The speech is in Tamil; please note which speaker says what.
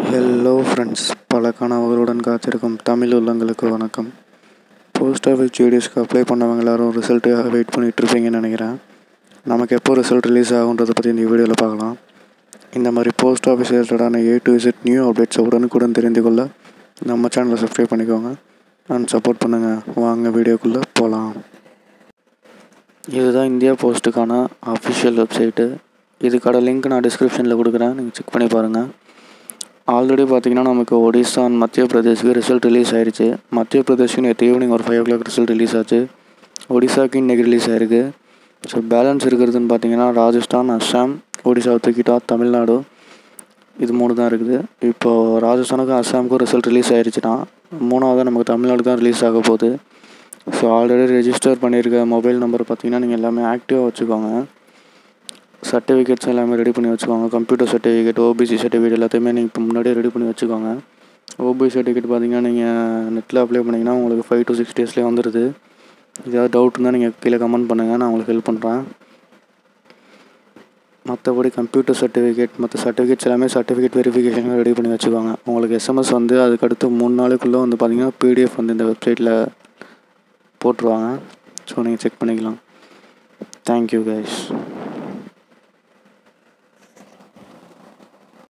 Speaker 1: ஹலோ ஃப்ரெண்ட்ஸ் பல கனவுகளுடன் காத்திருக்கும் தமிழ் உள்ளங்களுக்கு வணக்கம் போஸ்ட் ஆஃபீஸ் ஜிடிஎஸ்க்கு அப்ளை பண்ணவங்க எல்லாரும் ரிசல்ட்டுக்காக வெயிட் பண்ணிட்டு இருப்பீங்கன்னு நினைக்கிறேன் நமக்கு எப்போ ரிசல்ட் ரிலீஸ் ஆகுன்றதை பற்றி இந்த வீடியோவில் பார்க்கலாம் இந்த மாதிரி போஸ்ட் ஆஃபீஸ் ரிலேட்டடான ஏ டு இசட் நியூ அப்டேட்ஸை உடனுக்குடன் தெரிந்து கொள்ள நம்ம சேனலை சப்ஸ்கிரைப் பண்ணிக்கோங்க அண்ட் சப்போர்ட் பண்ணுங்கள் வாங்க வீடியோக்குள்ளே போகலாம் இதுதான் இந்தியா போஸ்ட்டுக்கான அஃபிஷியல் வெப்சைட்டு இதுக்கான லிங்க் நான் டிஸ்கிரிப்ஷனில் கொடுக்குறேன் நீங்கள் செக் பண்ணி பாருங்கள் ஆல்ரெடி பார்த்தீங்கன்னா நமக்கு ஒடிசா அண்ட் மத்திய பிரதேஷ்க்கு ரிசல்ட் ரிலீஸ் ஆயிருச்சு மத்திய பிரதேஷ்க்கு நேற்று ஈவினிங் ஒரு five o'clock result release ஆச்சு ஒடிசாக்கு இன்றைக்கி ரிலீஸ் ஆயிருக்கு ஸோ பேலன்ஸ் இருக்கிறதுன்னு பார்த்தீங்கன்னா ராஜஸ்தான் அஸ்ஸாம் ஒடிசாவை தூக்கிட்டா தமிழ்நாடு இது மூணு தான் இருக்குது இப்போது ராஜஸ்தானுக்கும் அஸ்ஸாமுக்கும் ரிசல்ட் ரிலீஸ் ஆயிருச்சுன்னா மூணாவது நமக்கு தமிழ்நாடு தான் ரிலீஸ் ஆக போகுது ஸோ ஆல்ரெடி ரெஜிஸ்டர் பண்ணியிருக்க மொபைல் நம்பர் பார்த்தீங்கன்னா நீங்கள் எல்லாமே ஆக்டிவாக வச்சுக்கோங்க சர்டிஃபிகேட்ஸ் எல்லாமே ரெடி பண்ணி வச்சுக்கோங்க கம்ப்யூட்டர் சர்டிஃபிகேட் ஓபிசி சர்டிஃபிகேட் எல்லாத்தையுமே நீங்கள் இப்போ முன்னாடியே ரெடி பண்ணி வச்சுக்கோங்க ஓபிசி சர்டிஃபிகேட் பார்த்தீங்கன்னா நீங்கள் நெட்டில் அப்ளை பண்ணிங்கன்னா உங்களுக்கு ஃபைவ் டு சிக்ஸ் டேஸ்லேயே வந்துடுது ஏதாவது டவுட் இருந்தால் நீங்கள் கீழே கமெண்ட் பண்ணுங்கள் நான் உங்களுக்கு ஹெல்ப் பண்ணுறேன் மற்றபடி கம்ப்யூட்டர் சர்டிஃபிகேட் மற்ற சர்டிஃபிகேட்ஸ் எல்லாமே சர்டிஃபிகேட் வெரிஃபிகேஷன் ரெடி பண்ணி வச்சுக்கோங்க உங்களுக்கு எஸ்எம்எஸ் வந்து அதுக்கடுத்து மூணு நாளுக்குள்ளே வந்து பார்த்தீங்கன்னா பிடிஎஃப் வந்து இந்த வெப்சைட்டில் போட்டுருவாங்க ஸோ நீங்கள் செக் பண்ணிக்கலாம் தேங்க்யூ கைஸ்